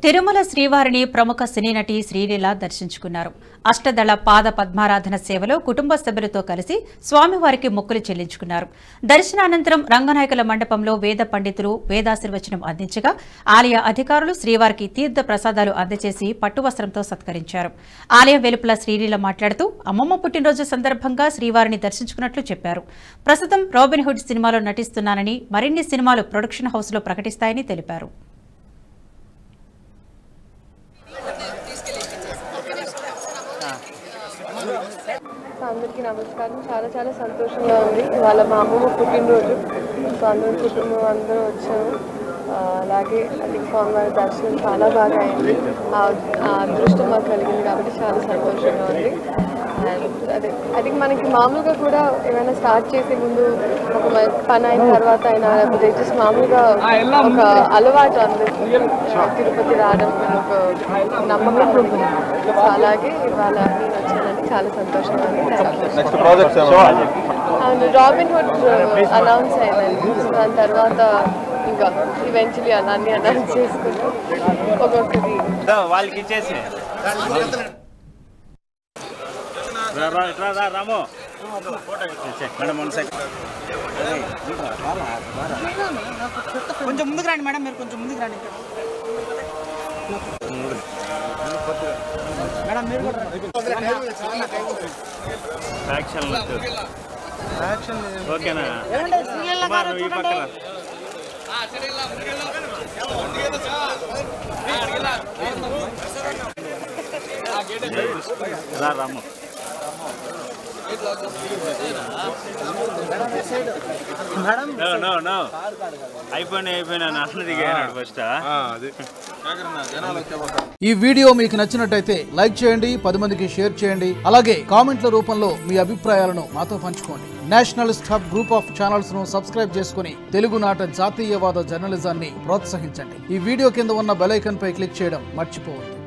తిరుమల శ్రీవారిని ప్రముఖ సినీ నటి శ్రీలీల దర్శించుకున్నారు అష్టదళ పాద పద్మారాధన సేవలో కుటుంబ సభ్యులతో కలిసి స్వామివారికి మొక్కులు చెల్లించుకున్నారు దర్శనానంతరం రంగనాయకుల మండపంలో వేద పండితులు వేదాశీర్వచనం అందించగా ఆలయ అధికారులు శ్రీవారికి తీర్థ ప్రసాదాలు అందజేసి పట్టువస్త్రంతో సత్కరించారు ఆలయం వెలుపల శ్రీలీల మాట్లాడుతూ అమ్మమ్మ పుట్టినరోజు సందర్భంగా శ్రీవారిని దర్శించుకున్నట్లు చెప్పారు ప్రస్తుతం రాబిన్ హుడ్ సినిమాలో నటిస్తున్నానని మరిన్ని సినిమాలు ప్రొడక్షన్ హౌస్లో ప్రకటిస్తాయని తెలిపారు అందరికీ నమస్కారం చాలా చాలా సంతోషంగా ఉంది ఇవాళ మా అమ్మమ్మ పుట్టినరోజు సో అందరం కుటుంబం అందరూ వచ్చాము ఆ, అలాగే అది స్వామివారి దర్శనం చాలా బాగా అయింది ఆ ఆ అదృష్టం మాకు కలిగింది కాబట్టి చాలా సంతోషంగా ఉంది అండ్ అదే అది మనకి మామూలుగా కూడా ఏమైనా స్టార్ట్ చేసే ముందు ఒక మ- పని అయిన తర్వాత అయినా లేకపోతే జస్ట్ మామూలుగా ఒక అలవాటు అందరికీ ఆ, తిరుపతి రావడం ఒక నమ్మకం ఉంటుంది సో అలాగే ఇవాళ నేను వచ్చానంటే చాలా సంతోషంగా ఉంది థ్యాంక్ యూ నెక్స్ట్ ప్రాజెక్ట్స్ అవును రాబిన్ హుడ్ అనౌన్స్ అయిందండి సో దాని తర్వాత ఇంకా ఈవెన్చువలీ అన్నీ అనౌన్స్ చేసుకున్నాం ఒక్కొక్కటి వాళ్ళకి ఇచ్చేసి రా, రా, ఇట్రా, రా, రాము ఇచ్చే, మేడం వన్ సెకండ్ కొంచెం ముందుకు రండి మేడం మీరు కొంచెం ముందుకు రండి మేడం మీరు కూడా రండి. యాక్షన్ ఓకేనా కుమార్, నువ్వు ఈ పక్కన రా రాము నో నో నో అయిపోయినా అయిపోయినా నాన్న దిగాడు ఫస్ట్ ఈ వీడియో మీకు నచ్చినట్టయితే లైక్ చేయండి పది మందికి షేర్ చేయండి అలాగే కామెంట్ల రూపంలో మీ అభిప్రాయాలను మాతో పంచుకోండి nationalist hub group of channels ను సబ్స్క్రైబ్ చేసుకుని తెలుగునాట జాతీయవాద జర్నలిజాన్ని ప్రోత్సహించండి ఈ వీడియో కింద ఉన్న బెల్ ఐకాన్ పై క్లిక్ చేయడం మర్చిపోవద్దు